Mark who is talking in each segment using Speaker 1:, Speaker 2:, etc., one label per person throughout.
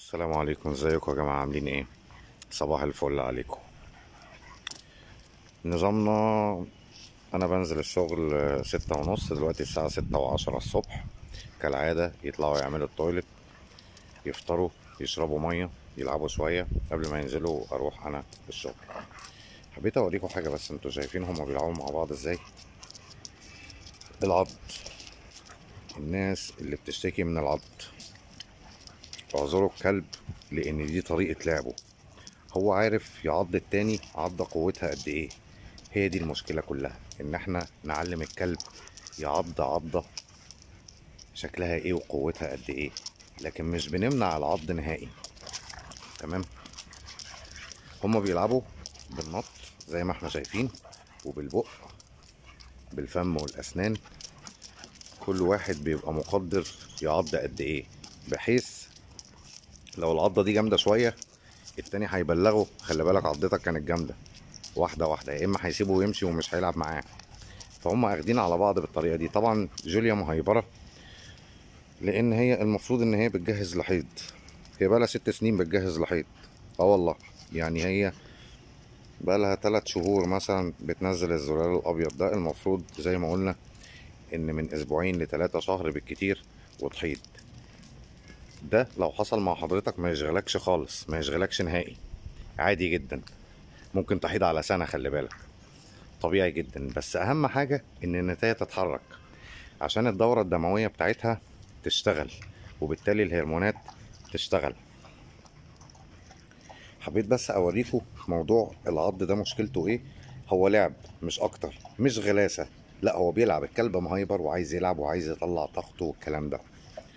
Speaker 1: السلام عليكم ازيكم يا جماعة عاملين ايه صباح الفل عليكم نظامنا انا بنزل الشغل آه، ستة ونص دلوقتي الساعة ستة وعشرة الصبح كالعادة يطلعوا يعملوا التويلت يفطروا يشربوا مية يلعبوا شوية قبل ما ينزلوا اروح انا الشغل حبيت اوريكم حاجة بس انتوا شايفين هما بيلعبوا مع بعض ازاي العض الناس اللي بتشتكي من العض اعذروا الكلب لان دي طريقة لعبه هو عارف يعض التاني عضة قوتها قد ايه هي دي المشكلة كلها ان احنا نعلم الكلب يعض عضة شكلها ايه وقوتها قد ايه لكن مش بنمنع العض نهائي تمام هما بيلعبوا بالنط زي ما احنا شايفين وبالبق بالفم والاسنان كل واحد بيبقى مقدر يعض قد ايه بحيث لو العضه دي جامده شويه التاني هيبلغه خلي بالك عضتك كانت جامده واحده واحده يا اما هيسيبه ويمشي ومش هيلعب معاه فهم اخدين على بعض بالطريقه دي طبعا جوليا مهيبره لان هي المفروض ان هي بتجهز لحيض هي بقالها ست سنين بتجهز لحيض اه والله يعني هي بقالها تلات شهور مثلا بتنزل الزرار الابيض ده المفروض زي ما قلنا ان من اسبوعين لتلاتة شهر بالكتير وتحيض ده لو حصل مع حضرتك ما يشغلكش خالص ما يشغلكش نهائي عادي جدا ممكن تحيض على سنة خلي بالك طبيعي جدا بس اهم حاجة ان النتاية تتحرك عشان الدورة الدموية بتاعتها تشتغل وبالتالي الهرمونات تشتغل حبيت بس اوريكم موضوع العض ده مشكلته ايه هو لعب مش اكتر مش غلاسة لا هو بيلعب الكلب مهيبر وعايز يلعب وعايز يطلع طاقته والكلام ده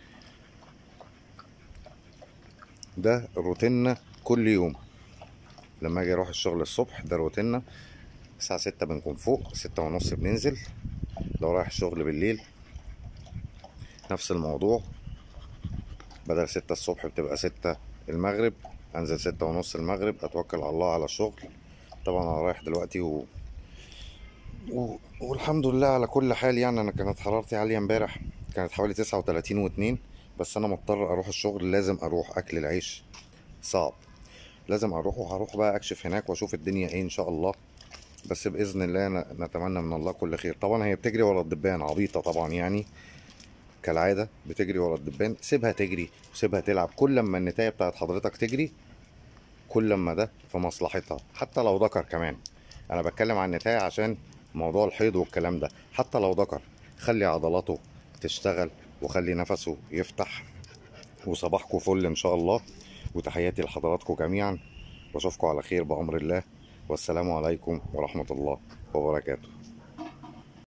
Speaker 1: ده روتيننا كل يوم لما اجي اروح الشغل الصبح ده روتيننا الساعة ستة بنكون فوق ستة ونص بننزل لو رايح الشغل بالليل نفس الموضوع بدل ستة الصبح بتبقى ستة المغرب انزل ستة ونص المغرب اتوكل على الله على الشغل طبعا انا رايح دلوقتي و... و... والحمد لله على كل حال يعني انا كانت حرارتي عالية امبارح كانت حوالي تسعة وتلاتين واتنين بس انا مضطر اروح الشغل لازم اروح اكل العيش صعب لازم اروح وهروح بقى اكشف هناك واشوف الدنيا ايه ان شاء الله بس باذن الله ن- نتمنى من الله كل خير طبعا هي بتجري ورا الدبان عبيطه طبعا يعني كالعاده بتجري ورا الدبان سيبها تجري وسيبها تلعب كل ما النتايه بتاعت حضرتك تجري كل ما ده في مصلحتها حتى لو ذكر كمان انا بتكلم عن النتايه عشان موضوع الحيض والكلام ده حتى لو ذكر خلي عضلاته تشتغل وخلي نفسه يفتح وصباحكم فل ان شاء الله وتحياتي لحضراتكم جميعا واشوفكم على خير بأمر الله والسلام عليكم ورحمة الله وبركاته